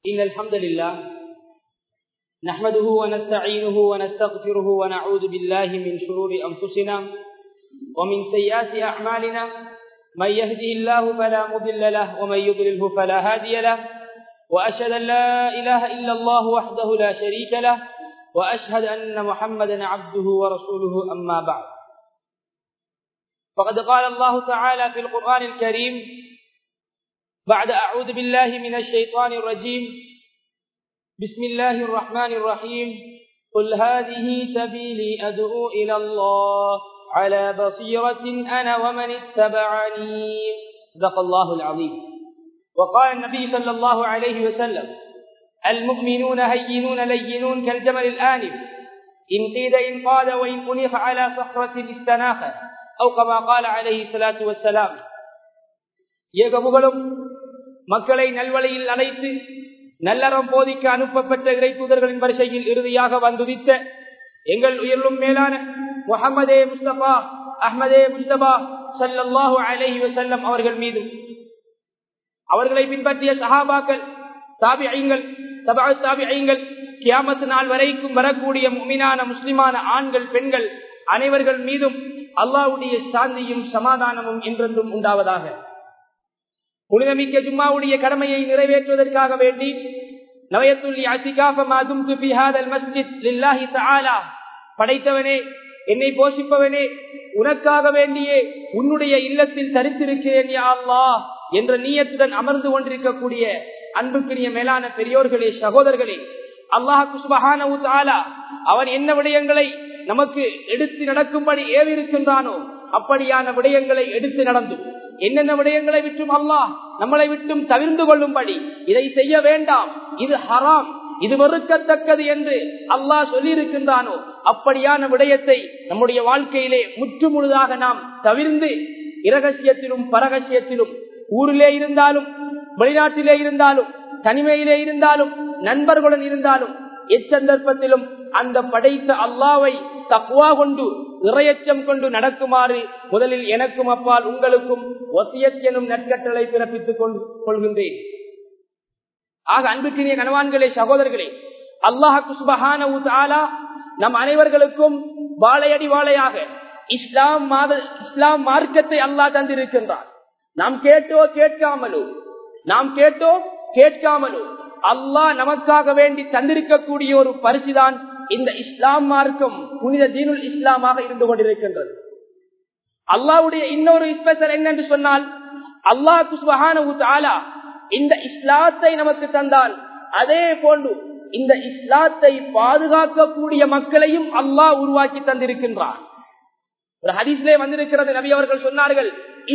إن الحمد لله نحمده ونستعينه ونستغفره ونعوذ بالله من شرور أنفسنا ومن سيئات أعمالنا من يهده الله فلا مضل له ومن يضلله فلا هادي له وأشهد أن لا إله إلا الله وحده لا شريك له وأشهد أن محمدا عبده ورسوله أما بعد فقد قال الله تعالى في القرآن الكريم بعد أعوذ بالله من الشيطان الرجيم بسم الله الرحمن الرحيم قل هذه سبيلي أدعو إلى الله على بصيرة أنا ومن اتبعني صدق الله العظيم وقال النبي صلى الله عليه وسلم المؤمنون هينون لينون كالجمل الآنف إن قيد إن قاد وإن أنيخ على صخرة استناخ أو كما قال عليه الصلاة والسلام ஏகபுகளும் மக்களை நல்வழியில் அழைத்து நல்லறம் போதிக்க அனுப்பப்பட்ட இறை தூதர்களின் வரிசையில் இறுதியாக வந்துதித்த எங்கள் உயிரிலும் மேலான முகமதே முஸ்தபா அஹமதே முஸ்தபா சல்லாஹூ அலஹி வசல்லம் அவர்கள் மீதும் அவர்களை பின்பற்றிய சஹாபாக்கள் தாபிஐங்கள் சபா தாபிஐங்கள் கியாமத்து நாள் வரைக்கும் வரக்கூடிய மீனான முஸ்லிமான ஆண்கள் பெண்கள் அனைவர்கள் மீதும் அல்லாவுடைய சாந்தியும் சமாதானமும் என்றென்றும் உண்டாவதாக புனிதமிக்க ஜும்மாவுடைய கடமையை நிறைவேற்றுவதற்காக வேண்டி நவயத்துள்ளி அசிகாஃபமாதும் துபிஹாதல் மஸ்ஜித் லில்லாஹி தஆலா படைத்தவனே என்னை போஷிப்பவனே உனக்காக வேண்டியே உன்னுடைய இல்லத்தில் தரித்திருக்கிறேன் யா அல்லாஹ் என்ற நீயத்துடன் அமர்ந்து கொண்டிருக்கக்கூடிய அன்புக்குரிய மேலான பெரியோர்களே சகோதரர்களே அல்லாஹு சுபஹானவு தாலா அவன் என்ன விடயங்களை நமக்கு எடுத்து நடக்கும்படி ஏவிருக்கின்றானோ அப்படியான விடயங்களை எடுத்து நடந்தும் என்னென்ன விடயங்களை விட்டும் அல்லாஹ் நம்மளை விட்டும் தவிர்ந்து கொள்ளும்படி இதை செய்ய வேண்டாம் இது ஹராம் இது வெறுக்கத்தக்கது என்று அல்லாஹ் சொல்லியிருக்கின்றானோ அப்படியான விடயத்தை நம்முடைய வாழ்க்கையிலே முற்று முழுதாக நாம் தவிர்ந்து இரகசியத்திலும் பரகசியத்திலும் ஊரிலே இருந்தாலும் வெளிநாட்டிலே இருந்தாலும் தனிமையிலே இருந்தாலும் நண்பர்களுடன் இருந்தாலும் எச்சந்தர்ப்பத்திலும் அந்த படைத்த அல்லாவை தக்குவா கொண்டு இறையச்சம் கொண்டு நடக்குமாறு முதலில் எனக்கும் அப்பால் உங்களுக்கும் ஒசியத் எனும் நற்கட்டளை பிறப்பித்துக் கொள்கின்றேன் ஆக அன்புக்கினிய கணவான்களே சகோதரர்களே அல்லாஹு சுபஹான நம் அனைவர்களுக்கும் வாழையடி வாழையாக இஸ்லாம் மாத இஸ்லாம் மார்க்கத்தை அல்லாஹ் தந்திருக்கின்றார் நாம் கேட்டோ கேட்காமலோ நாம் கேட்டோ கேட்காமலோ அல்லாஹ் நமக்காக வேண்டி தந்திருக்கக்கூடிய ஒரு பரிசுதான் இந்த இஸ்லாம் மார்க்கம் புனித தீனுல் இஸ்லாமாக இருந்து கொண்டிருக்கின்றது அல்லாவுடைய இன்னொரு ஸ்பெஷல் என்னென்று சொன்னால் அல்லாஹ் இந்த இஸ்லாத்தை நமக்கு தந்தால் அதே போன்று இந்த இஸ்லாத்தை பாதுகாக்கக்கூடிய மக்களையும் அல்லாஹ் உருவாக்கி தந்திருக்கின்றான் ஒரு ஹதீஸ்லே வந்திருக்கிறது நபி அவர்கள் சொன்னார்கள்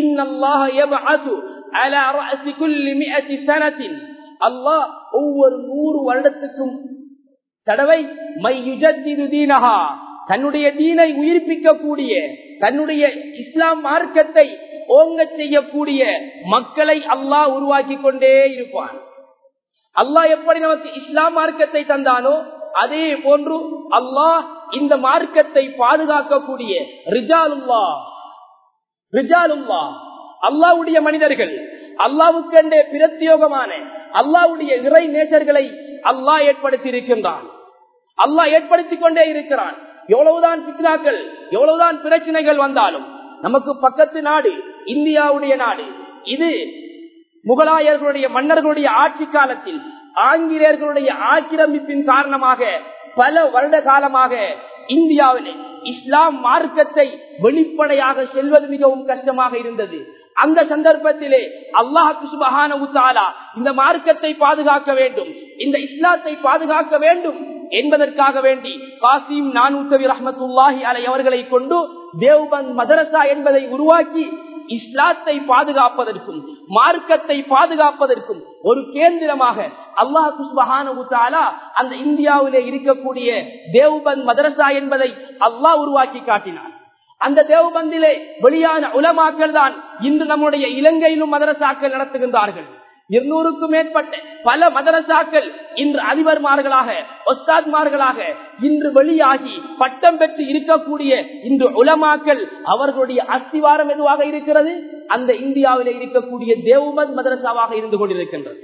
அல்லாஹ் ஒவ்வொரு நூறு வருடத்துக்கும் தடவை மையுஜத்தினஹா தன்னுடைய தீனை உயிர்ப்பிக்கக்கூடிய தன்னுடைய இஸ்லாம் மார்க்கத்தை ஓங்க செய்யக்கூடிய மக்களை அல்லாஹ் உருவாக்கி கொண்டே இருப்பான் அல்லாஹ் எப்படி நமக்கு இஸ்லாம் மார்க்கத்தை தந்தானோ அதே போன்று அல்லாஹ் இந்த மார்க்கத்தை பாதுகாக்கக்கூடிய ரிஜாலுல்லா ரிஜாலுல்லா அல்லாவுடைய மனிதர்கள் அல்லாவுக்கென்றே பிரத்யோகமான அல்லாவுடைய இறை நேசர்களை அல்லாஹ் ஏற்படுத்தி இருக்கின்றான் அல்லாஹ் ஏற்படுத்தி கொண்டே இருக்கிறான் எவ்வளவுதான் சிக்னாக்கள் எவ்வளவுதான் பிரச்சனைகள் வந்தாலும் நமக்கு பக்கத்து நாடு இந்தியாவுடைய நாடு இது முகலாயர்களுடைய மன்னர்களுடைய ஆட்சி காலத்தில் ஆங்கிலேயர்களுடைய ஆக்கிரமிப்பின் காரணமாக பல வருட காலமாக இந்தியாவிலே இஸ்லாம் மார்க்கத்தை வெளிப்படையாக செல்வது மிகவும் கஷ்டமாக இருந்தது அந்த சந்தர்ப்பத்திலே அல்லாஹு சுபஹான உத்தாலா இந்த மார்க்கத்தை பாதுகாக்க வேண்டும் இந்த இஸ்லாத்தை பாதுகாக்க வேண்டும் என்பதற்காக வேண்டி காசிம் நானூத்தவி ரஹமத்துல்லாஹி அலை அவர்களை கொண்டு தேவ்பந்த் மதரசா என்பதை உருவாக்கி இஸ்லாத்தை பாதுகாப்பதற்கும் மார்க்கத்தை பாதுகாப்பதற்கும் ஒரு கேந்திரமாக அல்லாஹ் குஸ்பஹானா அந்த இந்தியாவிலே இருக்கக்கூடிய தேவ்பந்த் மதரசா என்பதை அல்லாஹ் உருவாக்கி காட்டினார் அந்த தேவபந்திலே வெளியான உலமாக்கள் தான் இன்று நம்முடைய இலங்கையிலும் மதரசாக்கள் நடத்துகின்றார்கள் இருநூறுக்கும் மேற்பட்ட பல மதரசாக்கள் இன்று அதிபர்மார்களாக ஒஸ்தாத்மார்களாக இன்று வெளியாகி பட்டம் பெற்று இருக்கக்கூடிய இன்று உலமாக்கள் அவர்களுடைய அஸ்திவாரம் எதுவாக இருக்கிறது அந்த இந்தியாவிலே இருக்கக்கூடிய தேவமத் மதரசாவாக இருந்து கொண்டிருக்கின்றது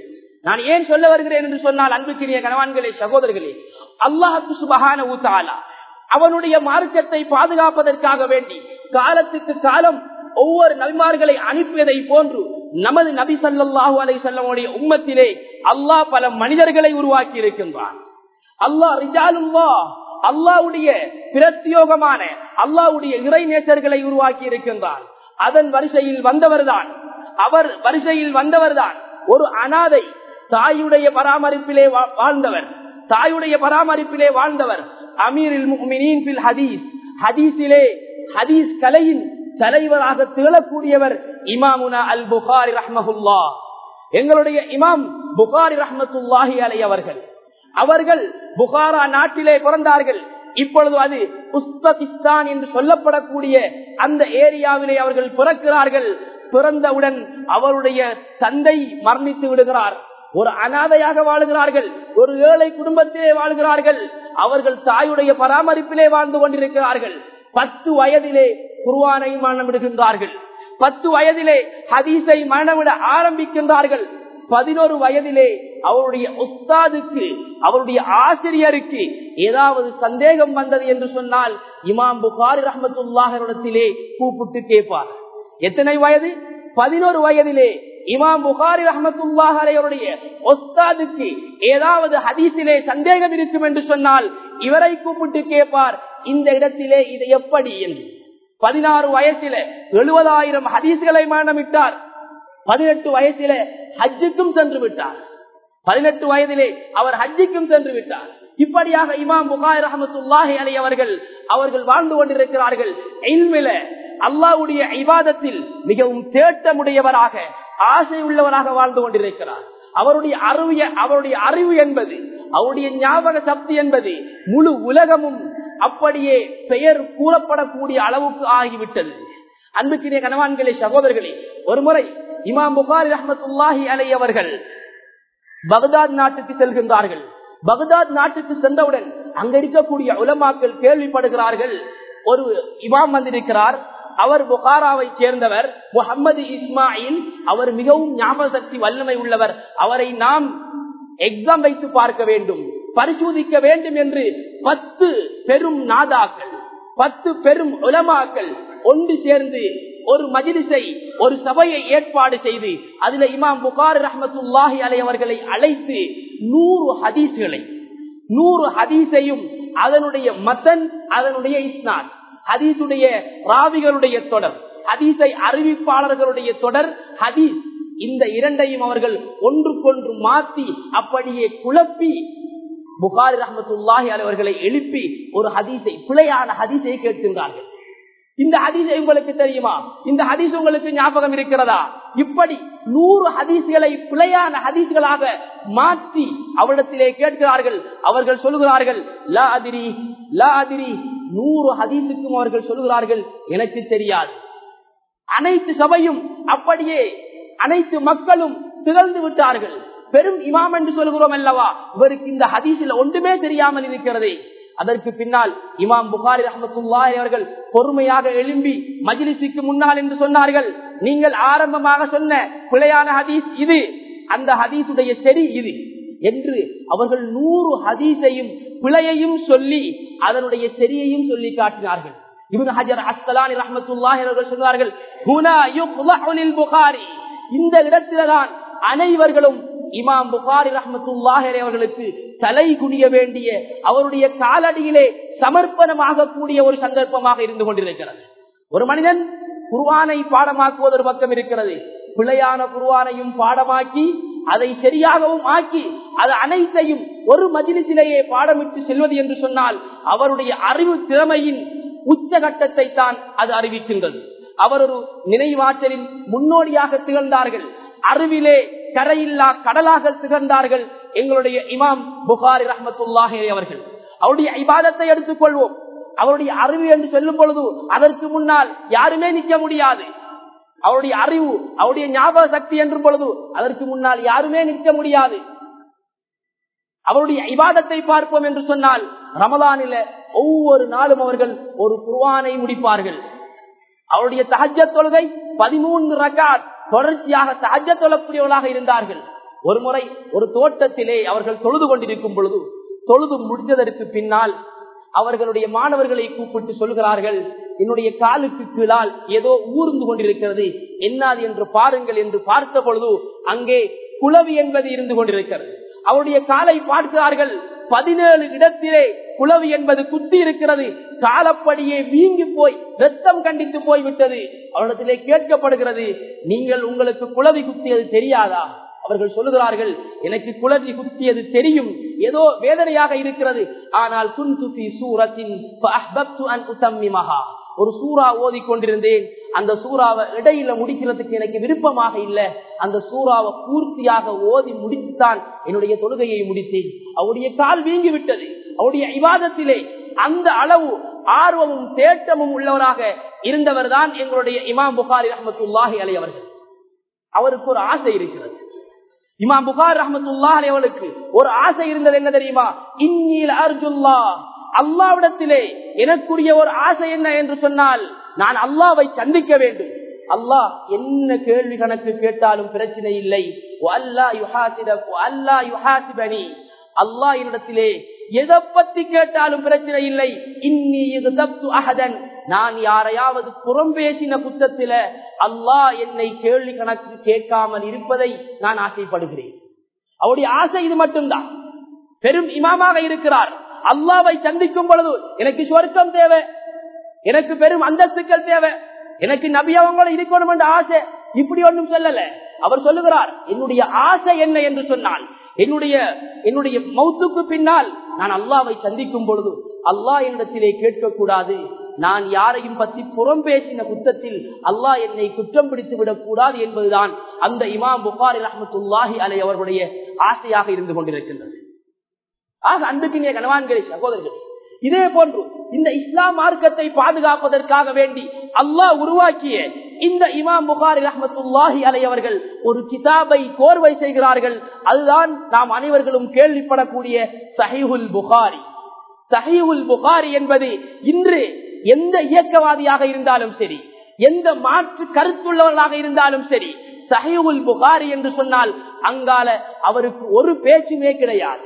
நான் ஏன் சொல்ல வருகிறேன் என்று சொன்னால் அன்புக்கிரிய கணவான்களே சகோதரர்களே அல்லாஹு சுபகான ஊத்தாலா அவனுடைய மார்க்கத்தை பாதுகாப்பதற்காக வேண்டி காலத்துக்கு காலம் ஒவ்வொரு நபிமார்களை அனுப்பியதை போன்று நமது நபி சல்லாஹூ அலை செல்லமுடைய உம்மத்திலே அல்லாஹ் பல மனிதர்களை உருவாக்கி இருக்கின்றான் அல்லாஹ் ரிஜாலுல்லா அல்லாவுடைய பிரத்யோகமான அல்லாவுடைய இறை நேசர்களை உருவாக்கி இருக்கின்றான் அதன் வரிசையில் வந்தவர்தான் அவர் வரிசையில் வந்தவர்தான் ஒரு அனாதை தாயுடைய பராமரிப்பிலே வாழ்ந்தவர் தாயுடைய பராமரிப்பிலே வாழ்ந்தவர் அமீரில் முக்மினின் பில் ஹதீஸ் ஹதீஸிலே ஹதீஸ் கலையின் தலைவராக திகழக்கூடியவர் இமாமுனா அல் புகாரி ரஹ்மஹுல்லா எங்களுடைய இமாம் புகாரி ரஹ்மத்துல்லாஹி அலை அவர்கள் அவர்கள் புகாரா நாட்டிலே பிறந்தார்கள் இப்பொழுது அது உஸ்பகிஸ்தான் என்று சொல்லப்படக்கூடிய அந்த ஏரியாவிலே அவர்கள் பிறக்கிறார்கள் பிறந்தவுடன் அவருடைய தந்தை மரணித்து விடுகிறார் ஒரு அனாதையாக வாழுகிறார்கள் ஒரு ஏழை குடும்பத்திலே வாழ்கிறார்கள் அவர்கள் தாயுடைய பராமரிப்பிலே வாழ்ந்து கொண்டிருக்கிறார்கள் பத்து வயதிலே குருவானை மனமிடுகின்றார்கள் பத்து வயதிலே ஹதீஸை மனமிட ஆரம்பிக்கின்றார்கள் பதினோரு வயதிலே அவருடைய உஸ்தாதுக்கு அவருடைய ஆசிரியருக்கு ஏதாவது சந்தேகம் வந்தது என்று சொன்னால் இமாம் புகாரி ரஹமத்துல்லாஹிடத்திலே கூப்பிட்டு கேட்பார் எத்தனை வயது பதினோரு வயதிலே இமாம் புகாரி ரஹமத்துல்லாஹரையுடைய ஒஸ்தாதுக்கு ஏதாவது ஹதீஸிலே சந்தேகம் இருக்கும் என்று சொன்னால் இவரை கூப்பிட்டு கேட்பார் இந்த இடத்திலே இது எப்படி என்று பதினாறு வயசில எழுபதாயிரம் ஹதீஸ்களை மரணமிட்டார் பதினெட்டு வயசில ஹஜ்ஜுக்கும் சென்று விட்டார் பதினெட்டு வயதிலே அவர் ஹஜ்ஜுக்கும் சென்று விட்டார் இப்படியாக இமாம் புகாய் ரஹமத்துல்லாஹி அலி அவர்கள் அவர்கள் வாழ்ந்து கொண்டிருக்கிறார்கள் இல்மில அல்லாவுடைய ஐவாதத்தில் மிகவும் தேட்டமுடையவராக ஆசை உள்ளவராக வாழ்ந்து கொண்டிருக்கிறார் அவருடைய அறிவிய அவருடைய அறிவு என்பது அவருடைய ஞாபக சக்தி என்பது முழு உலகமும் அப்படியே பெயர் கூறப்படக்கூடிய அளவுக்கு ஆகிவிட்டது அன்புக்கிரிய கணவான்களே சகோதரர்களே ஒரு முறை இமாம் புகாரி ரஹமத்துல்லாஹி அலை அவர்கள் பகதாத் நாட்டுக்கு செல்கின்றார்கள் பகதாத் நாட்டுக்கு சென்றவுடன் அங்க இருக்கக்கூடிய உலமாக்கள் கேள்விப்படுகிறார்கள் ஒரு இமாம் வந்திருக்கிறார் அவர் புகாராவை சேர்ந்தவர் முகமது இஸ்மாயில் அவர் மிகவும் ஞாபக சக்தி வல்லமை உள்ளவர் அவரை நாம் எக்ஸாம் வைத்து பார்க்க வேண்டும் பரிசோதிக்க வேண்டும் என்று பத்து பெரும் நாதாக்கள் பத்து பெரும் உலமாக்கள் ஒன்று சேர்ந்து ஒரு மஜிலிசை ஒரு சபையை ஏற்பாடு செய்து அதுல இமாம் புகார் ரஹமத்துல்லாஹி அலை அவர்களை அழைத்து நூறு ஹதீஸ்களை நூறு ஹதீஸையும் அதனுடைய மதன் அதனுடைய இஸ்னாத் ஹதீஸுடைய ராவிகளுடைய தொடர் ஹதீஸை அறிவிப்பாளர்களுடைய தொடர் ஹதீஸ் இந்த இரண்டையும் அவர்கள் ஒன்றுக்கொன்று மாற்றி அப்படியே குழப்பி புகாரி ரஹமத்துல்லாஹி அவர்களை எழுப்பி ஒரு ஹதீஸை பிழையான ஹதீஸை கேட்கின்றார்கள் இந்த ஹதீஸ் உங்களுக்கு தெரியுமா இந்த ஹதீஸ் உங்களுக்கு ஞாபகம் இருக்கிறதா இப்படி நூறு ஹதீஸ்களை பிழையான ஹதீஸ்களாக மாற்றி அவரிடத்திலே கேட்கிறார்கள் அவர்கள் சொல்லுகிறார்கள் லா அதிரி லா அதிரி நூறு ஹதீஸுக்கும் அவர்கள் சொல்லுகிறார்கள் எனக்கு தெரியாது அனைத்து சபையும் அப்படியே அனைத்து மக்களும் திகழ்ந்து விட்டார்கள் பெரும் இமாம் என்று சொல்கிறோம் அல்லவா இவருக்கு இந்த ஹதீஸில் ஒன்றுமே தெரியாமல் இருக்கிறதே அதற்கு பின்னால் இமாம் புகாரி ரஹமத்துல்லாஹி அவர்கள் பொறுமையாக எழும்பி மஜிலிசுக்கு முன்னால் என்று சொன்னார்கள் நீங்கள் ஆரம்பமாக சொன்ன பிழையான ஹதீஸ் இது அந்த ஹதீஸுடைய சரி இது என்று அவர்கள் நூறு ஹதீஸையும் பிழையையும் சொல்லி அதனுடைய செரியையும் சொல்லி காட்டினார்கள் இவன் ஹஜர் அஸ்கலானி ரஹமத்துல்லாஹி அவர்கள் சொன்னார்கள் புகாரி இந்த இடத்தில்தான் அனைவர்களும் இமாம் புகாரி ரஹமத்துல்லாஹரே அவர்களுக்கு தலை குனிய வேண்டிய அவருடைய காலடியிலே சமர்ப்பணமாக கூடிய ஒரு சந்தர்ப்பமாக இருந்து கொண்டிருக்கிறது ஒரு மனிதன் குருவானை பாடமாக்குவது ஒரு பக்கம் இருக்கிறது பிழையான குருவானையும் பாடமாக்கி அதை சரியாகவும் ஆக்கி அது அனைத்தையும் ஒரு மதிலிசிலேயே பாடமிட்டு செல்வது என்று சொன்னால் அவருடைய அறிவு திறமையின் உச்சகட்டத்தை தான் அது அறிவிக்கின்றது அவர் ஒரு நினைவாற்றலின் முன்னோடியாக திகழ்ந்தார்கள் அறிவிலே கரையில்லா கடலாக திகழ்ந்தார்கள் எங்களுடைய இமாம் புகாரி ரஹமத்துல்லாஹே அவர்கள் அவருடைய இபாதத்தை எடுத்துக்கொள்வோம் அவருடைய அறிவு என்று சொல்லும் பொழுது அதற்கு முன்னால் யாருமே நிற்க முடியாது அவருடைய அறிவு அவருடைய ஞாபக சக்தி என்றும் பொழுது அதற்கு முன்னால் யாருமே நிற்க முடியாது அவருடைய இபாதத்தை பார்ப்போம் என்று சொன்னால் ரமதானில ஒவ்வொரு நாளும் அவர்கள் ஒரு குர்வானை முடிப்பார்கள் அவருடைய தஹஜ தொழுகை பதிமூன்று ரகாத் தொடர்ச்சியாக தஹஜ தொழக்கூடியவர்களாக இருந்தார்கள் ஒரு முறை ஒரு தோட்டத்திலே அவர்கள் தொழுது கொண்டிருக்கும் பொழுது தொழுது முடிந்ததற்கு பின்னால் அவர்களுடைய மாணவர்களை கூப்பிட்டு சொல்கிறார்கள் என்னுடைய காலுக்கு கீழால் ஏதோ ஊர்ந்து கொண்டிருக்கிறது என்னது என்று பாருங்கள் என்று பார்த்த பொழுது அங்கே குளவி என்பது இருந்து கொண்டிருக்கிறது அவருடைய காலை பார்க்கிறார்கள் பதினேழு இடத்திலே குளவி என்பது குத்தி இருக்கிறது காலப்படியே வீங்கி போய் ரத்தம் கண்டித்து போய்விட்டது அவரிடத்திலே கேட்கப்படுகிறது நீங்கள் உங்களுக்கு குளவி குத்தியது தெரியாதா அவர்கள் சொல்லுகிறார்கள் எனக்கு குளவி குத்தியது தெரியும் ஏதோ வேதனையாக இருக்கிறது ஆனால் குன்துபி சூரத்தின் ஒரு சூறா ஓதி கொண்டிருந்தேன் அந்த சூறாவை இடையில முடிக்கிறதுக்கு எனக்கு விருப்பமாக இல்லை அந்த சூறாவை பூர்த்தியாக ஓதி முடித்துத்தான் என்னுடைய தொழுகையை முடித்தேன் அவருடைய கால் வீங்கி விட்டது அவருடைய இவாதத்திலே அந்த அளவு ஆர்வமும் தேட்டமும் உள்ளவராக இருந்தவர் தான் எங்களுடைய இமாம் புகாரி ரஹமத்துல்லாஹி அலை அவர்கள் அவருக்கு ஒரு ஆசை இருக்கிறது இமாம் புகார் ரஹமத்துல்லாஹி அவளுக்கு ஒரு ஆசை இருந்தது என்ன தெரியுமா இன்னில் அர்ஜுல்லா அல்லாவிடத்திலே எனக்குரிய ஒரு ஆசை என்ன என்று சொன்னால் நான் அல்லாவை சந்திக்க வேண்டும் அல்லாஹ் என்ன கேள்வி கணக்கு கேட்டாலும் பிரச்சனை இல்லை அல்லாஹ் என்னிடத்திலே எதை பத்தி கேட்டாலும் பிரச்சனை இல்லை இன்னி இது தப்பு அகதன் நான் யாரையாவது புறம் பேசின புத்தத்தில அல்லாஹ் என்னை கேள்வி கணக்கு கேட்காமல் இருப்பதை நான் ஆசைப்படுகிறேன் அவருடைய ஆசை இது மட்டும்தான் பெரும் இமாமாக இருக்கிறார் அல்லாவை சந்திக்கும் பொழுது எனக்கு சொர்க்கம் தேவை எனக்கு பெரும் அந்தஸ்துக்கள் தேவை எனக்கு நபி அவங்களோட இருக்கணும் என்ற ஆசை இப்படி ஒன்றும் சொல்லல அவர் சொல்லுகிறார் என்னுடைய ஆசை என்ன என்று சொன்னால் என்னுடைய என்னுடைய மௌத்துக்கு பின்னால் நான் அல்லாவை சந்திக்கும் பொழுது அல்லாஹ் என்னிடத்திலே கேட்கக்கூடாது நான் யாரையும் பற்றி புறம் பேசின குத்தத்தில் அல்லாஹ் என்னை குற்றம் பிடித்து விடக் கூடாது என்பதுதான் அந்த இமாம் புகாரி ரஹமத்துல்லாஹி அலை அவர்களுடைய ஆசையாக இருந்து கொண்டிருக்கின்றது ஆக அன்புக்கினிய கணவான்களே சகோதரர்கள் இதே போன்று இந்த இஸ்லாம் மார்க்கத்தை பாதுகாப்பதற்காக வேண்டி அல்லாஹ் உருவாக்கிய இந்த இமாம் புகாரி ரஹமத்துல்லாஹி அலை அவர்கள் ஒரு கிதாபை கோர்வை செய்கிறார்கள் அதுதான் நாம் அனைவர்களும் கேள்விப்படக்கூடிய சஹிஹுல் புகாரி சஹிஹுல் புகாரி என்பது இன்று எந்த இயக்கவாதியாக இருந்தாலும் சரி எந்த மாற்று கருத்துள்ளவர்களாக இருந்தாலும் சரி சஹிஹுல் புகாரி என்று சொன்னால் அங்கால அவருக்கு ஒரு பேச்சுமே கிடையாது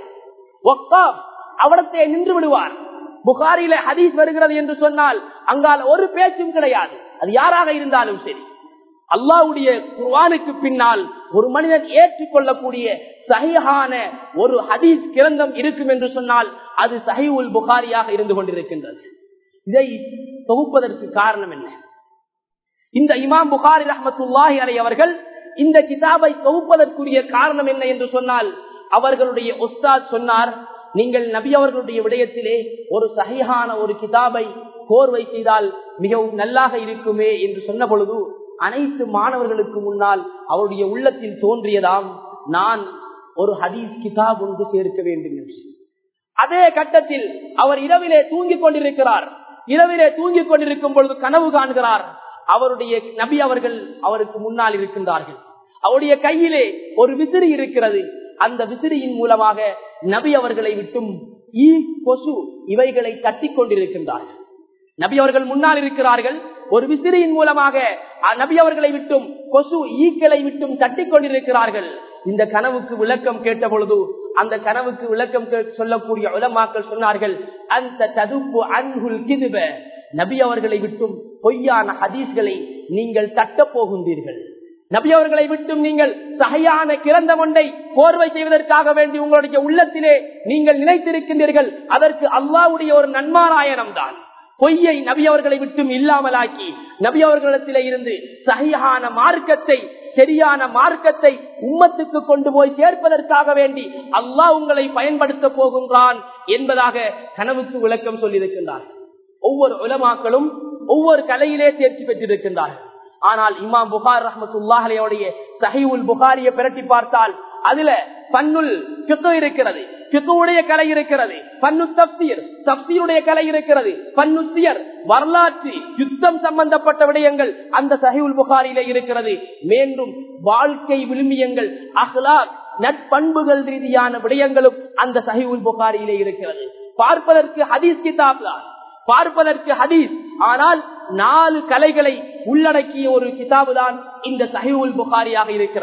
அவடத்தை நின்று விடுவார் புகாரில ஹதீஸ் வருகிறது என்று சொன்னால் அங்கால ஒரு பேச்சும் கிடையாது அது யாராக இருந்தாலும் சரி அல்லாவுடைய குர்வானுக்கு பின்னால் ஒரு மனிதன் ஏற்றுக்கொள்ளக்கூடிய சகிஹான ஒரு ஹதீஸ் கிரந்தம் இருக்கும் என்று சொன்னால் அது சஹிவுல் புகாரியாக இருந்து கொண்டிருக்கின்றது இதை தொகுப்பதற்கு காரணம் என்ன இந்த இமாம் புகாரி ரஹமத்துல்லாஹி அலை அவர்கள் இந்த கிதாபை தொகுப்பதற்குரிய காரணம் என்ன என்று சொன்னால் அவர்களுடைய உஸ்தாத் சொன்னார் நீங்கள் நபி அவர்களுடைய விடயத்திலே ஒரு சகிஹான ஒரு கிதாபை கோர்வை செய்தால் மிகவும் நல்லாக இருக்குமே என்று சொன்ன பொழுது அனைத்து மாணவர்களுக்கு முன்னால் அவருடைய உள்ளத்தில் தோன்றியதாம் நான் ஒரு ஹதீஸ் கிதாப் ஒன்று சேர்க்க வேண்டும் என்று அதே கட்டத்தில் அவர் இரவிலே தூங்கிக் கொண்டிருக்கிறார் இரவிலே தூங்கிக் கொண்டிருக்கும் பொழுது கனவு காண்கிறார் அவருடைய நபி அவர்கள் அவருக்கு முன்னால் இருக்கின்றார்கள் அவருடைய கையிலே ஒரு விசிறி இருக்கிறது அந்த விசிறியின் மூலமாக நபி அவர்களை விட்டும் ஈ கொசு இவைகளை தட்டி கொண்டிருக்கின்றார்கள் நபி அவர்கள் முன்னால் இருக்கிறார்கள் ஒரு விசிறியின் மூலமாக நபி அவர்களை விட்டும் கொசு ஈக்களை விட்டும் தட்டி கொண்டிருக்கிறார்கள் இந்த கனவுக்கு விளக்கம் கேட்ட பொழுது அந்த கனவுக்கு விளக்கம் சொல்லக்கூடிய உலமாக்கள் சொன்னார்கள் அந்த ததுப்பு அன்குல் கிதுப நபி அவர்களை விட்டும் பொய்யான ஹதீஸ்களை நீங்கள் தட்ட போகின்றீர்கள் நபி அவர்களை விட்டும் நீங்கள் சகையான கிரந்த ஒன்றை கோர்வை செய்வதற்காக வேண்டி உங்களுடைய உள்ளத்திலே நீங்கள் நினைத்திருக்கின்றீர்கள் அதற்கு அல்லாவுடைய ஒரு நன்மாராயணம் தான் பொய்யை நபி அவர்களை விட்டும் இல்லாமலாக்கி நபி அவர்களிடத்திலே இருந்து சகையான மார்க்கத்தை சரியான மார்க்கத்தை உம்மத்துக்கு கொண்டு போய் சேர்ப்பதற்காக வேண்டி அல்லாஹ் உங்களை பயன்படுத்த போகின்றான் என்பதாக கனவுக்கு விளக்கம் சொல்லியிருக்கின்றார் ஒவ்வொரு உலமாக்களும் ஒவ்வொரு கலையிலே தேர்ச்சி பெற்றிருக்கின்றார்கள் ஆனால் இமாம் புகார் ரஹமத்துல்லாஹலையோடைய சஹிவுல் புகாரிய பிரட்டி பார்த்தால் அதுல பன்னுல் கித்து இருக்கிறது கித்துடைய கலை இருக்கிறது பன்னு தப்சீர் தப்சீருடைய கலை இருக்கிறது பன்னு சியர் வரலாற்று யுத்தம் சம்பந்தப்பட்ட விடயங்கள் அந்த சஹிவுல் புகாரியில இருக்கிறது மீண்டும் வாழ்க்கை விழுமியங்கள் அஹ்லாக் நட்பண்புகள் ரீதியான விடயங்களும் அந்த சஹிவுல் புகாரியிலே இருக்கிறது பார்ப்பதற்கு ஹதீஸ் கிதாப் தான் பார்ப்பதற்கு ஹதீஸ் ஆனால் நாலு கலைகளை உள்ளடக்கிய ஒரு கிதாபு தான் இந்த சஹிவுல் புகாரியாக இருக்கிறது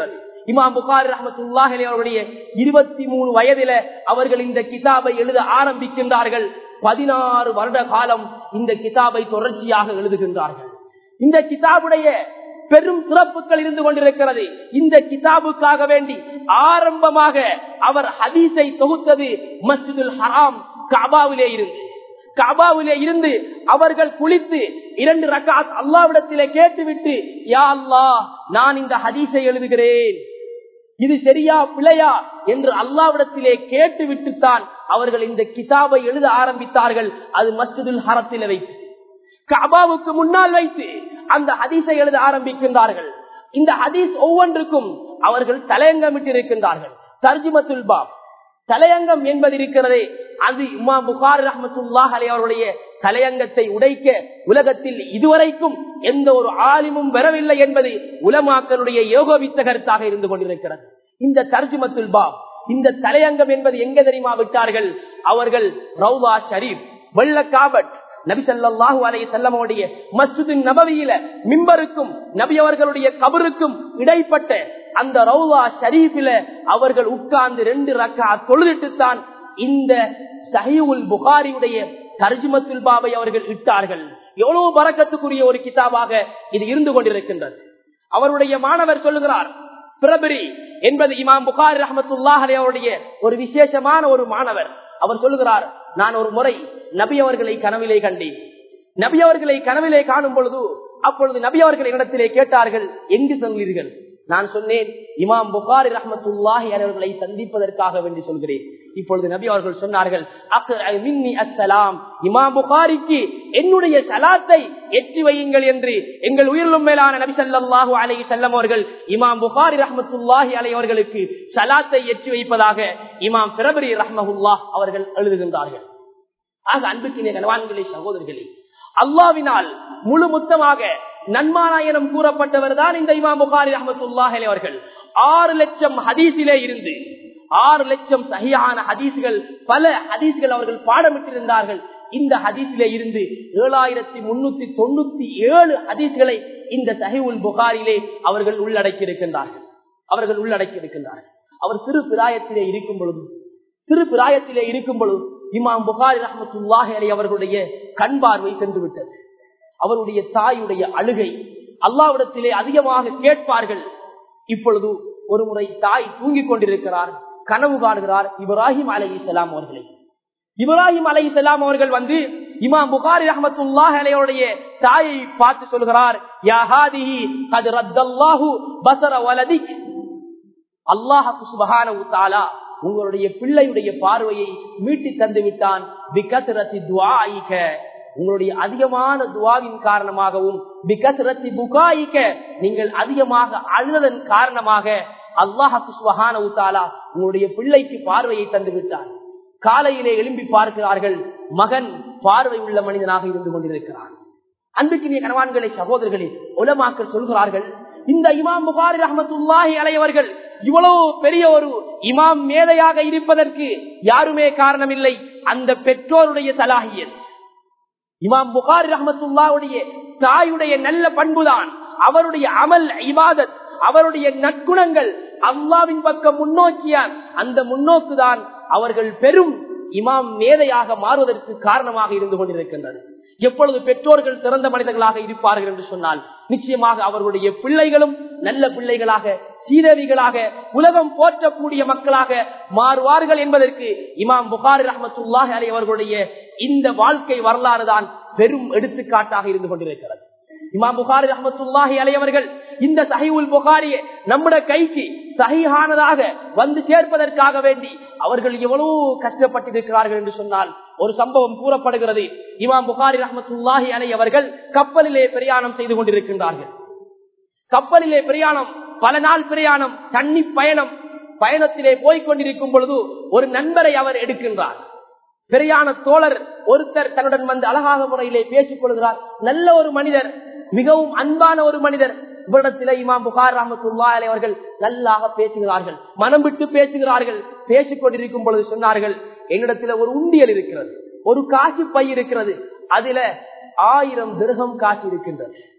இமாம் புகாரி ரஹமத்துல்லாஹி அவருடைய இருபத்தி மூணு வயதில அவர்கள் இந்த கிதாபை எழுத ஆரம்பிக்கின்றார்கள் பதினாறு வருட காலம் இந்த கிதாபை தொடர்ச்சியாக எழுதுகின்றார்கள் இந்த கிதாபுடைய பெரும் சிறப்புகள் இருந்து கொண்டிருக்கிறது இந்த கிதாபுக்காக வேண்டி ஆரம்பமாக அவர் ஹதீஸை தொகுத்தது மஸ்ஜிதுல் ஹராம் கபாவிலே இருந்து கபாவிலே இருந்து அவர்கள் குளித்து இரண்டு ரக்காத் அல்லாவிடத்திலே கேட்டுவிட்டு யா அல்லாஹ் நான் இந்த ஹதீஸை எழுதுகிறேன் இது சரியா பிழையா என்று அல்லாவிடத்திலே கேட்டு விட்டுத்தான் அவர்கள் இந்த கிதாபை எழுத ஆரம்பித்தார்கள் அது மஸ்ஜிதுல் ஹரத்தில வைத்து கபாவுக்கு முன்னால் வைத்து அந்த ஹதீஸை எழுத ஆரம்பிக்கின்றார்கள் இந்த ஹதீஸ் ஒவ்வொன்றுக்கும் அவர்கள் தலையங்கமிட்டிருக்கின்றார்கள் தர்ஜுமத்துல் பாப் தலையங்கம் என்பது இருக்கிறதே அது இமா புகார் ரஹமத்துல்லாஹ் அலி அவருடைய தலையங்கத்தை உடைக்க உலகத்தில் இதுவரைக்கும் எந்த ஒரு ஆலிமும் வரவில்லை என்பது உலமாக்களுடைய யோகோவித்த கருத்தாக இருந்து கொண்டிருக்கிறது இந்த தர்ஜுமத்துல் பாப் இந்த தலையங்கம் என்பது எங்க தெரியுமா விட்டார்கள் அவர்கள் ரவுதா ஷரீப் வெள்ள காபட் நபி சல்லாஹூ அலை செல்லமுடைய மஸ்ஜிது நபவியில மிம்பருக்கும் நபி அவர்களுடைய கபருக்கும் இடைப்பட்ட அந்த ரவுவா ஷரீஃபில அவர்கள் உட்கார்ந்து ரெண்டு ரக்கா தொழுதிட்டுத்தான் இந்த சஹிவுல் புகாரியுடைய தர்ஜுமத்துல் பாபை அவர்கள் இட்டார்கள் எவ்வளவு பறக்கத்துக்குரிய ஒரு கிதாபாக இது இருந்து கொண்டிருக்கின்றது அவருடைய மாணவர் சொல்லுகிறார் பிரபரி என்பது இமாம் புகாரி ரஹமத்துல்லாஹ் அவருடைய ஒரு விசேஷமான ஒரு மாணவர் அவர் சொல்லுகிறார் நான் ஒரு முறை நபி அவர்களை கனவிலே கண்டேன் நபி அவர்களை கனவிலே காணும் பொழுது அப்பொழுது நபி அவர்கள் இடத்திலே கேட்டார்கள் எங்கு சென்றீர்கள் நான் சொன்னேன் இமாம் புகாரி ரஹமத்துல்லாஹி அவர்களை சந்திப்பதற்காக வேண்டி சொல்கிறேன் இப்பொழுது நபி அவர்கள் சொன்னார்கள் அஸ்ஸலாம் இமாம் புகாரிக்கு என்னுடைய சலாத்தை எற்றி வையுங்கள் என்று எங்கள் உயிரிலும் மேலான நபி சல்லாஹூ அலை செல்லம் அவர்கள் இமாம் புகாரி ரஹமத்துல்லாஹி அலை அவர்களுக்கு சலாத்தை எற்றி வைப்பதாக இமாம் பிரபரி ரஹமஹுல்லாஹ் அவர்கள் எழுதுகின்றார்கள் ஆக அன்புக்கின கனவான்களே சகோதரர்களே அல்லாவினால் முழு மொத்தமாக நன்மாராயணம் கூறப்பட்டவர் தான் இந்த இமாம் புகாரி அஹமத்துல்லாஹே அவர்கள் ஆறு லட்சம் ஹதீஸிலே இருந்து ஆறு லட்சம் சகியான ஹதீஸ்கள் பல ஹதீஸ்கள் அவர்கள் பாடமிட்டிருந்தார்கள் இந்த ஹதீஸிலே இருந்து ஏழாயிரத்தி முன்னூத்தி தொண்ணூத்தி ஏழு ஹதீஸ்களை இந்த சஹிவுல் புகாரிலே அவர்கள் உள்ளடக்கி இருக்கின்றார்கள் அவர்கள் உள்ளடக்கி இருக்கின்றார்கள் அவர் சிறு பிராயத்திலே இருக்கும் பொழுது சிறு பிராயத்திலே இருக்கும் பொழுது இமாம் புகாரி ரஹமத்துல்லாஹி அலி அவர்களுடைய கண் பார்வை சென்று விட்டது அவருடைய தாயுடைய அழுகை அல்லாவிடத்திலே அதிகமாக கேட்பார்கள் இப்பொழுது ஒரு முறை தாய் தூங்கிக் கொண்டிருக்கிறார் கனவு காணுகிறார் இப்ராஹிம் அலை இஸ்லாம் அவர்களை இப்ராஹிம் அலை இஸ்லாம் அவர்கள் வந்து இமாம் புகாரி ரஹமத்துல்லாஹ் அலையோடைய தாயை பார்த்து சொல்கிறார் யாஹாதிஹி அது ரத்தல்லாஹு பசர வலதிக் அல்லாஹு சுபஹானஹு தஆலா உங்களுடைய பிள்ளையுடைய பார்வையை மீட்டி தந்து விட்டான் உங்களுடைய அதிகமான துவாவின் காரணமாகவும் நீங்கள் அதிகமாக அழுதன் காரணமாக அல்லாஹு உங்களுடைய பிள்ளைக்கு பார்வையை தந்து விட்டார் காலையிலே எழும்பி பார்க்கிறார்கள் மகன் பார்வை உள்ள மனிதனாக இருந்து கொண்டிருக்கிறார் அன்புக்கினிய கணவான்களை சகோதரர்களே உலமாக்கள் சொல்கிறார்கள் இந்த இமாம் புகாரி ரஹமத்துல்லாஹி அலையவர்கள் இவ்வளவு பெரிய ஒரு இமாம் மேதையாக இருப்பதற்கு யாருமே காரணமில்லை அந்த பெற்றோருடைய சலாகியல் இமாம் புகாரி ரஹமத்துல்லாவுடைய தாயுடைய நல்ல பண்புதான் அவருடைய அமல் இபாதத் அவருடைய நற்குணங்கள் அல்லாவின் பக்கம் முன்னோக்கியான் அந்த முன்னோக்குதான் அவர்கள் பெரும் இமாம் மேதையாக மாறுவதற்கு காரணமாக இருந்து கொண்டிருக்கின்றனர் எப்பொழுது பெற்றோர்கள் சிறந்த மனிதர்களாக இருப்பார்கள் என்று சொன்னால் நிச்சயமாக அவர்களுடைய பிள்ளைகளும் நல்ல பிள்ளைகளாக சீரவிகளாக உலகம் போற்றக்கூடிய மக்களாக மாறுவார்கள் என்பதற்கு இமாம் புகாரி ரஹமத்துல்லாஹ் அலி அவர்களுடைய இந்த வாழ்க்கை வரலாறு தான் பெரும் எடுத்துக்காட்டாக இருந்து கொண்டிருக்கிறது இமாம் புகாரி ரஹமத்துல்லாஹி அலையவர்கள் இந்த சஹிவுல் புகாரியை நம்முடைய கைக்கு சகிஹானதாக வந்து சேர்ப்பதற்காக வேண்டி அவர்கள் எவ்வளவு கஷ்டப்பட்டிருக்கிறார்கள் என்று சொன்னால் ஒரு சம்பவம் கூறப்படுகிறது இமாம் புகாரி ரஹமத்துல்லாஹி அலை அவர்கள் கப்பலிலே பிரயாணம் செய்து கொண்டிருக்கின்றார்கள் கப்பலிலே பிரயாணம் பல நாள் பிரயாணம் தண்ணி பயணம் பயணத்திலே போய்கொண்டிருக்கும் பொழுது ஒரு நண்பரை அவர் எடுக்கின்றார் பிரயாண தோழர் ஒருத்தர் தன்னுடன் வந்து அழகாக முறையிலே பேசிக் கொள்கிறார் நல்ல ஒரு மனிதர் மிகவும் அன்பான ஒரு மனிதர் இவரிடத்திலே இமாம் புகார் ரஹமத்துல்லா அவர்கள் நல்லாக பேசுகிறார்கள் மனம் விட்டு பேசுகிறார்கள் பேசிக் கொண்டிருக்கும் பொழுது சொன்னார்கள் என்னிடத்துல ஒரு உண்டியல் இருக்கிறது ஒரு காசு பை இருக்கிறது அதுல ஆயிரம் திருகம் காசு இருக்கின்றது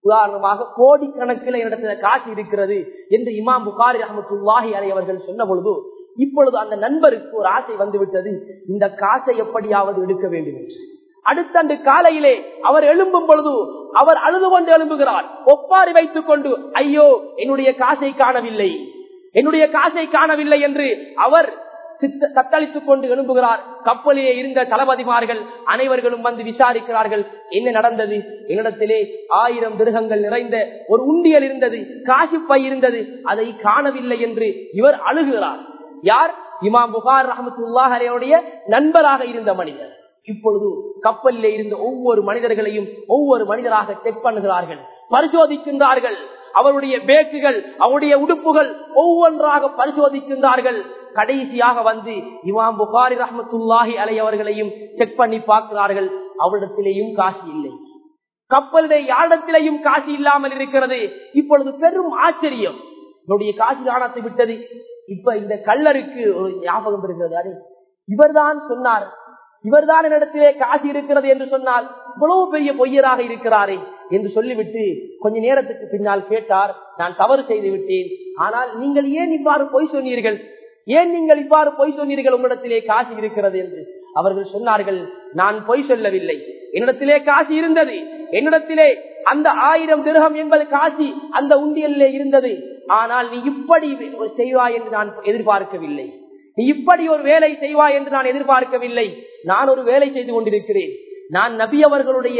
உதாரணமாக கோடிக்கணக்கில் என்னிடத்துல காசு இருக்கிறது என்று இமாம் புகாரி அஹமத்துல்லாஹி அலை அவர்கள் சொன்ன பொழுது இப்பொழுது அந்த நண்பருக்கு ஒரு ஆசை வந்து விட்டது இந்த காசை எப்படியாவது எடுக்க வேண்டும் என்று அடுத்தண்டு காலையிலே அவர் எழும்பும் பொழுது அவர் அழுது கொண்டு எழும்புகிறார் ஒப்பாரி வைத்துக் கொண்டு ஐயோ என்னுடைய காசை காணவில்லை என்னுடைய காசை காணவில்லை என்று அவர் தத்தளித்துக் கொண்டு எழும்புகிறார் கப்பலிலே இருந்த தளபதிமார்கள் அனைவர்களும் வந்து விசாரிக்கிறார்கள் என்ன நடந்தது என்னிடத்திலே ஆயிரம் திருகங்கள் நிறைந்த ஒரு உண்டியல் இருந்தது காசிப்பை இருந்தது அதை காணவில்லை என்று இவர் அழுகிறார் யார் இமாம் புகார் ரஹமத்துல்லாஹரையுடைய நண்பராக இருந்த மனிதர் இப்பொழுது கப்பலிலே இருந்த ஒவ்வொரு மனிதர்களையும் ஒவ்வொரு மனிதராக செக் பண்ணுகிறார்கள் பரிசோதிக்கின்றார்கள் அவருடைய பேக்குகள் அவருடைய உடுப்புகள் ஒவ்வொன்றாக பரிசோதிக்கின்றார்கள் கடைசியாக வந்து இமாம் புகாரி ரஹமத்துல்லாஹி அலை அவர்களையும் செக் பண்ணி பார்க்கிறார்கள் அவரிடத்திலேயும் காசு இல்லை கப்பலுடைய யாரிடத்திலேயும் காசு இல்லாமல் இருக்கிறது இப்பொழுது பெரும் ஆச்சரியம் என்னுடைய காசு காணத்தை விட்டது இப்ப இந்த கல்லருக்கு ஒரு ஞாபகம் இருக்கிறது இவர்தான் சொன்னார் இவர்தான் என்னிடத்திலே காசு இருக்கிறது என்று சொன்னால் இவ்வளவு பெரிய பொய்யராக இருக்கிறாரே என்று சொல்லிவிட்டு கொஞ்ச நேரத்துக்கு பின்னால் கேட்டார் நான் தவறு செய்து விட்டேன் ஆனால் நீங்கள் ஏன் இவ்வாறு பொய் சொன்னீர்கள் ஏன் நீங்கள் இவ்வாறு பொய் சொன்னீர்கள் உங்களிடத்திலே காசு இருக்கிறது என்று அவர்கள் சொன்னார்கள் நான் பொய் சொல்லவில்லை என்னிடத்திலே காசு இருந்தது என்னிடத்திலே அந்த ஆயிரம் திருகம் என்பது காசி அந்த உண்டியலிலே இருந்தது ஆனால் நீ இப்படி செய்வாய் என்று நான் எதிர்பார்க்கவில்லை நீ இப்படி ஒரு வேலை செய்வாய் என்று நான் எதிர்பார்க்கவில்லை நான் ஒரு வேலை செய்து கொண்டிருக்கிறேன் நான் நபி அவர்களுடைய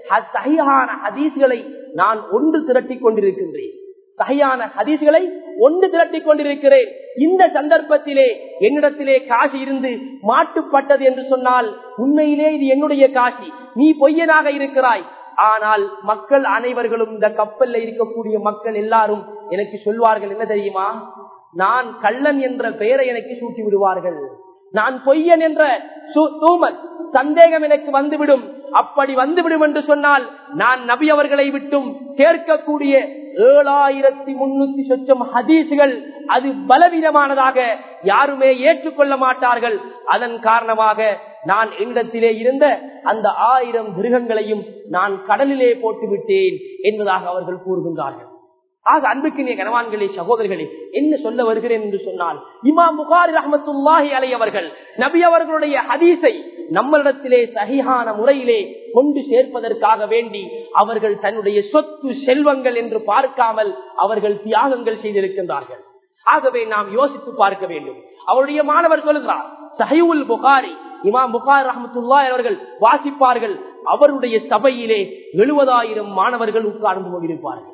சகியான ஹதீஸ்களை நான் ஒன்று திரட்டி கொண்டிருக்கின்றேன் சகையான ஹதீஸ்களை ஒன்று திரட்டி கொண்டிருக்கிறேன் இந்த சந்தர்ப்பத்திலே என்னிடத்திலே காசு இருந்து மாட்டுப்பட்டது என்று சொன்னால் உண்மையிலே இது என்னுடைய காசி நீ பொய்யனாக இருக்கிறாய் ஆனால் மக்கள் அனைவர்களும் இந்த கப்பல்ல இருக்கக்கூடிய மக்கள் எல்லாரும் எனக்கு சொல்வார்கள் என்ன தெரியுமா நான் கள்ளன் என்ற பெயரை எனக்கு சூட்டி விடுவார்கள் நான் பொய்யன் என்ற தூமன் சந்தேகம் எனக்கு வந்துவிடும் அப்படி வந்துவிடும் என்று சொன்னால் நான் நபி அவர்களை விட்டும் சேர்க்கக்கூடிய ஏழாயிரத்தி முன்னூத்தி சொச்சம் ஹதீசுகள் அது பலவீனமானதாக யாருமே ஏற்றுக்கொள்ள மாட்டார்கள் அதன் காரணமாக நான் என்னிடத்திலே இருந்த அந்த ஆயிரம் மிருகங்களையும் நான் கடலிலே போட்டு விட்டேன் என்பதாக அவர்கள் கூறுகின்றார்கள் ஆக அன்புக்கினிய கனவான்களே சகோதரர்களே என்ன சொல்ல வருகிறேன் என்று சொன்னால் இமாம் புகாரி ரஹமத்துல்லாஹி அலை அவர்கள் நபி அவர்களுடைய ஹதீஸை நம்மளிடத்திலே சகிஹான முறையிலே கொண்டு சேர்ப்பதற்காக வேண்டி அவர்கள் தன்னுடைய சொத்து செல்வங்கள் என்று பார்க்காமல் அவர்கள் தியாகங்கள் செய்திருக்கின்றார்கள் ஆகவே நாம் யோசித்து பார்க்க வேண்டும் அவருடைய மாணவர் சொல்கிறார் சஹிவுல் புகாரி இமாம் புகார் ரஹமத்துல்லா அவர்கள் வாசிப்பார்கள் அவருடைய சபையிலே எழுபதாயிரம் மாணவர்கள் உட்கார்ந்து கொண்டிருப்பார்கள்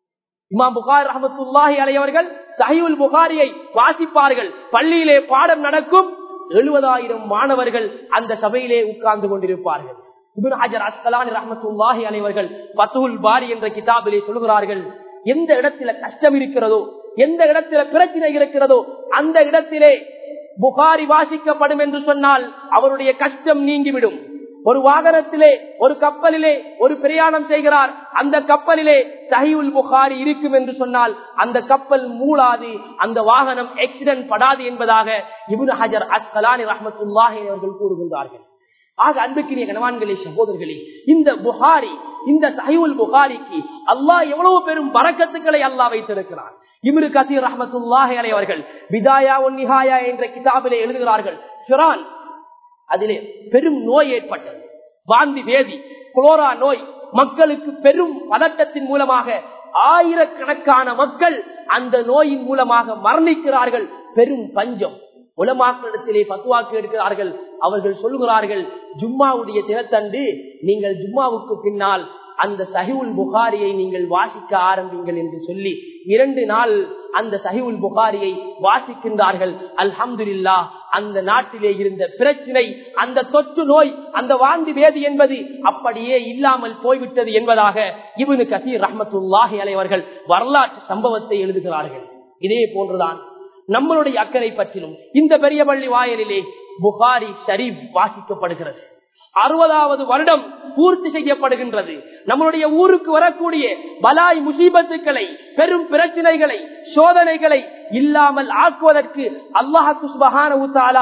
இமாம் புகார் ரஹமத்துல்லாஹி அலையவர்கள் சஹிவுல் புகாரியை வாசிப்பார்கள் பள்ளியிலே பாடம் நடக்கும் எழுபதாயிரம் மாணவர்கள் அந்த சபையிலே உட்கார்ந்து கொண்டிருப்பார்கள் இபின் ஹஜர் அஸ்கலானி ரஹமத்துல்லாஹி அலைவர்கள் பத்துல் பாரி என்ற கிதாபிலே சொல்கிறார்கள் எந்த இடத்துல கஷ்டம் இருக்கிறதோ எந்த இடத்துல பிரச்சனை இருக்கிறதோ அந்த இடத்திலே புகாரி வாசிக்கப்படும் என்று சொன்னால் அவருடைய கஷ்டம் நீங்கிவிடும் ஒரு வாகனத்திலே ஒரு கப்பலிலே ஒரு பிரயாணம் செய்கிறார் அந்த கப்பலிலே சஹிவுல் புகாரி இருக்கும் என்று சொன்னால் அந்த கப்பல் மூளாது அந்த வாகனம் ஆக்சிடென்ட் படாது என்பதாக இபுன் ஹஜர் அஸ்கலானி ரஹமத்துல்லாஹி அவர்கள் கூறுகின்றார்கள் ஆக அன்புக்கினிய கணவான்களே சகோதரர்களே இந்த புகாரி இந்த சஹிவுல் புகாரிக்கு அல்லாஹ் எவ்வளவு பெரும் பறக்கத்துக்களை அல்லாஹ் வைத்திருக்கிறார் இமிரு கசீர் ரஹமத்துல்லாஹி அலை அவர்கள் பிதாயா ஒன் நிஹாயா என்ற கிதாபிலே எழுதுகிறார்கள் ஷிரான் அதிலே பெரும் நோய் ஏற்பட்டது வாந்தி வேதி குளோரா நோய் மக்களுக்கு பெரும் பதட்டத்தின் மூலமாக ஆயிரக்கணக்கான மக்கள் அந்த நோயின் மூலமாக மரணிக்கிறார்கள் பெரும் பஞ்சம் உலமாக்களிடத்திலே பத்துவாக்கு எடுக்கிறார்கள் அவர்கள் சொல்லுகிறார்கள் ஜும்மாவுடைய தினத்தன்று நீங்கள் ஜும்மாவுக்கு பின்னால் அந்த சஹிவுல் புகாரியை நீங்கள் வாசிக்க ஆரம்பிங்கள் என்று சொல்லி இரண்டு நாள் அந்த சஹிவுல் புகாரியை வாசிக்கின்றார்கள் அல்ஹம்துல்லா அந்த நாட்டிலே இருந்த பிரச்சனை அந்த தொற்று நோய் அந்த வாந்தி வேதி என்பது அப்படியே இல்லாமல் போய்விட்டது என்பதாக இவனு கசீர் ரஹமத்துல்லாஹி அலைவர்கள் வரலாற்று சம்பவத்தை எழுதுகிறார்கள் இதே போன்றுதான் நம்மளுடைய அக்கறை பற்றிலும் இந்த பெரிய பள்ளி வாயலிலே புகாரி ஷரீப் வாசிக்கப்படுகிறது அறுபதாவது வருடம் பூர்த்தி செய்யப்படுகின்றது நம்மளுடைய ஊருக்கு வரக்கூடிய பலாய் முசீபத்துக்களை பெரும் பிரச்சனைகளை சோதனைகளை இல்லாமல் ஆக்குவதற்கு அல்லாஹு சுபஹான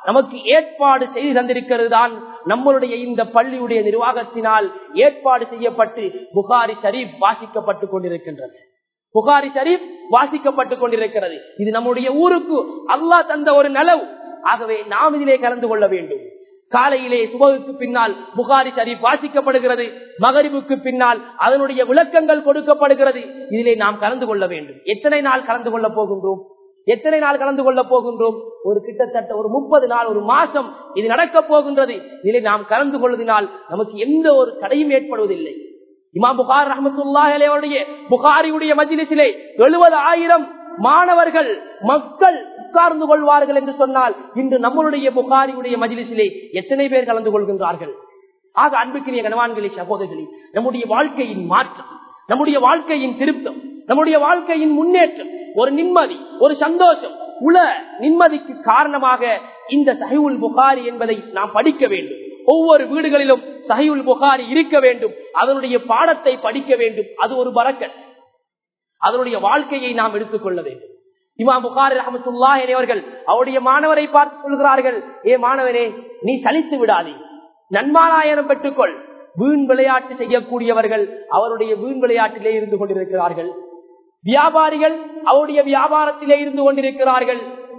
நமக்கு ஏற்பாடு செய்து தந்திருக்கிறது தான் நம்மளுடைய இந்த பள்ளியுடைய நிர்வாகத்தினால் ஏற்பாடு செய்யப்பட்டு புகாரி ஷரீப் வாசிக்கப்பட்டுக் கொண்டிருக்கின்றது புகாரி ஷரீப் வாசிக்கப்பட்டுக் கொண்டிருக்கிறது இது நம்முடைய ஊருக்கு அல்லாஹ் தந்த ஒரு நலவு ஆகவே நாம் இதிலே கலந்து கொள்ள வேண்டும் காலையிலே சுபகுக்கு பின்னால் புகாரி ஷரீப் வாசிக்கப்படுகிறது மகரிபுக்கு பின்னால் அதனுடைய விளக்கங்கள் கொடுக்கப்படுகிறது இதிலே நாம் கலந்து கொள்ள வேண்டும் எத்தனை நாள் கலந்து கொள்ள போகின்றோம் எத்தனை நாள் கலந்து கொள்ள போகின்றோம் ஒரு கிட்டத்தட்ட ஒரு முப்பது நாள் ஒரு மாசம் இது நடக்க போகின்றது இதிலே நாம் கலந்து கொள்வதனால் நமக்கு எந்த ஒரு தடையும் ஏற்படுவதில்லை இமாம் புகார் ரஹமத்துல்லாஹுடைய புகாரியுடைய மஜிலிசிலே எழுபது ஆயிரம் மாணவர்கள் மக்கள் உட்கார்ந்து கொள்வார்கள் என்று சொன்னால் இன்று நம்மளுடைய புகாரியுடைய மஜிலிசிலே எத்தனை பேர் கலந்து கொள்கின்றார்கள் ஆக அன்புக்கினிய கனவான்களே சகோதரர்களே நம்முடைய வாழ்க்கையின் மாற்றம் நம்முடைய வாழ்க்கையின் திருத்தம் நம்முடைய வாழ்க்கையின் முன்னேற்றம் ஒரு நிம்மதி ஒரு சந்தோஷம் உல நிம்மதிக்கு காரணமாக இந்த சஹிவுல் புகாரி என்பதை நாம் படிக்க வேண்டும் ஒவ்வொரு வீடுகளிலும் சஹிவுல் புகாரி இருக்க வேண்டும் அதனுடைய பாடத்தை படிக்க வேண்டும் அது ஒரு பறக்கத் அதனுடைய வாழ்க்கையை நாம் எடுத்துக்கொள்ள வேண்டும் இமாம் புகாரி ரஹமத்துல்லாஹி அவர்கள் அவருடைய மாணவரை பார்த்து சொல்கிறார்கள் ஏ மாணவரே நீ சலித்து விடாதே நன்மாராயணம் பெற்றுக்கொள் வீண் விளையாட்டு செய்யக்கூடியவர்கள் அவருடைய வீண் விளையாட்டிலே இருந்து கொண்டிருக்கிறார்கள் வியாபாரிகள் அவருடைய வியாபாரத்திலே இருந்து கொண்டிருக்கிறார்கள்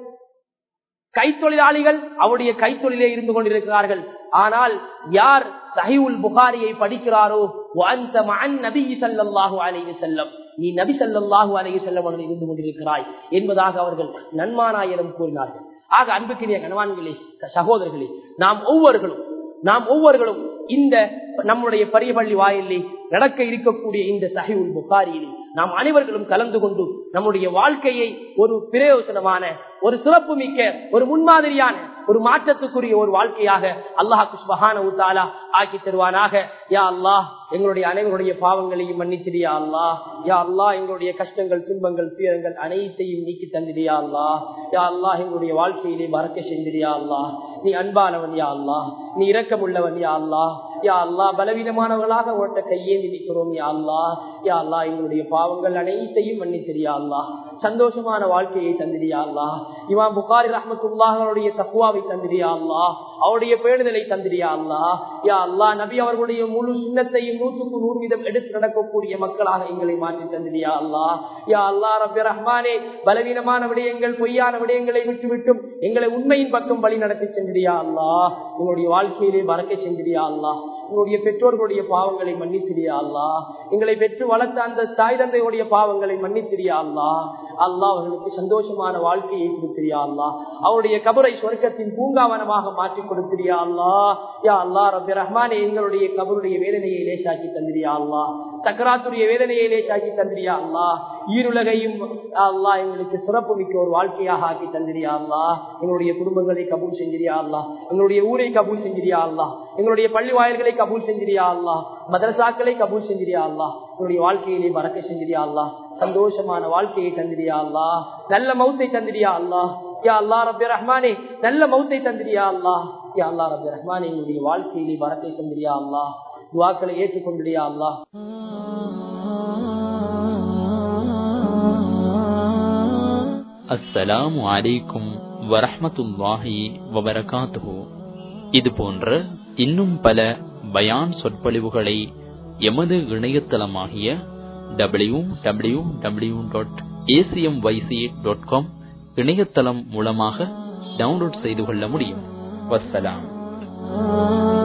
கைத்தொழிலாளிகள் அவருடைய கைத்தொழிலே இருந்து கொண்டிருக்கிறார்கள் ஆனால் யார் சஹிவுல் புகாரியை படிக்கிறாரோ நபி சல்லாஹூ அலைஹி செல்லம் நீ நபி சல்லாஹூ அலைஹி செல்லம் அவர்கள் இருந்து கொண்டிருக்கிறாய் என்பதாக அவர்கள் நன்மானாயிரம் கூறினார்கள் ஆக அன்புக்கினிய கணவான்களே சகோதரர்களே நாம் ஒவ்வொருகளும் நாம் ஒவ்வொருகளும் இந்த நம்முடைய பரியபள்ளி வாயிலே நடக்க இருக்கக்கூடிய இந்த சஹிவுல் புகாரியிலே நாம் அனைவர்களும் கலந்து கொண்டு நம்முடைய வாழ்க்கையை ஒரு பிரயோசனமான ஒரு சிறப்பு மிக்க ஒரு முன்மாதிரியான ஒரு மாற்றத்துக்குரிய ஒரு வாழ்க்கையாக அல்லாஹு சுபஹான உத்தாலா ஆக்கி தருவானாக யா அல்லாஹ் எங்களுடைய அனைவருடைய பாவங்களையும் மன்னித்திரியா அல்லா யா அல்லா எங்களுடைய கஷ்டங்கள் துன்பங்கள் துயரங்கள் அனைத்தையும் நீக்கி தந்திரியா அல்லா யா அல்லாஹ் எங்களுடைய வாழ்க்கையிலே மறக்க செஞ்சிரியா அல்லா நீ அன்பானவன் யா அல்லா நீ இரக்கமுள்ளவன் யா அல்லா யா அல்லா பலவீனமானவர்களாக ஓட்ட கையேந்தி நிற்கிறோம் யா அல்லா யா அல்லா எங்களுடைய பாவங்கள் அனைத்தையும் மன்னித்திரியா அல்லா சந்தோஷமான வாழ்க்கையை தந்திரியா அல்லா இமாம் புகாரி ரஹமத்துல்லாஹருடைய தக்குவாவை தந்திரியா அல்லா அவருடைய பேணுதலை தந்திரியா அல்லா யா அல்லா நபி அவர்களுடைய முழு சின்னத்தையும் நூற்றுக்கு நூறு வீதம் எடுத்து நடக்கக்கூடிய மக்களாக எங்களை மாற்றி தந்திரியா அல்லா யா அல்லா ரபி ரஹ்மானே பலவீனமான விடயங்கள் பொய்யான விடயங்களை விட்டு விட்டும் எங்களை உண்மையின் பக்கம் வழி நடத்தி சென்றியா அல்லா எங்களுடைய வாழ்க்கையிலே மறக்க சென்றியா அல்லா உங்களுடைய பெற்றோர்களுடைய பாவங்களை மன்னித்திரியா அல்லா எங்களை பெற்று வளர்த்த அந்த தாய் தந்தையுடைய பாவங்களை மன்னித்திரியா அல்லா அல்லா அவர்களுக்கு சந்தோஷமான வாழ்க்கையை கொடுத்திரியா அல்லா அவருடைய கபரை சொர்க்கத்தின் பூங்காவனமாக மாற்றி கொடுத்திரியா அல்லா யா அல்லா ரபி ரஹ்மானே எங்களுடைய கபருடைய வேதனையை லேசாக்கி தந்திரியா அல்லா சக்கராத்துடைய வேதனையை லேசாக்கி தந்திரியா அல்லா ஈருலகையும் அல்லா எங்களுக்கு சிறப்பு மிக்க ஒரு வாழ்க்கையாக ஆக்கி தந்திரியா அல்லா எங்களுடைய குடும்பங்களை கபூல் செஞ்சிரியா அல்லா எங்களுடைய ஊரை கபூல் செஞ்சிரியா அல்லா எங்களுடைய பள்ளி வாயில்களை கபூல் செஞ்சிரியா அல்லா மதரசாக்களை கபூல் செஞ்சிரியா அல்லா எங்களுடைய வாழ்க்கையிலே மறக்க செஞ்சிரியா அல்லா சந்தோஷமான வாழ்க்கையை தந்திரியா அல்லா நல்ல மௌத்தை தந்திரியா அல்லா யா அல்லா ரபி ரஹ்மானே நல்ல மௌத்தை தந்திரியா அல்லா யா அல்லா ரபி ரஹ்மானே எங்களுடைய வாழ்க்கையிலே மறக்க செஞ்சிரியா அல்லா துவாக்களை ஏற்றுக்கொண்டிரியா அல்லா அஸ்ஸலாமு அலைக்கும் வரஹமத்துல்லாஹி வபரகாத்துஹு இது போன்ற இன்னும் பல பயான் சொற்பொழிவுகளை எமது இணையதளமாகிய W W W dot ACM YC dot com இணையதளம் மூலமாக டவுன்லோட் செய்து கொள்ள முடியும் வசலாம்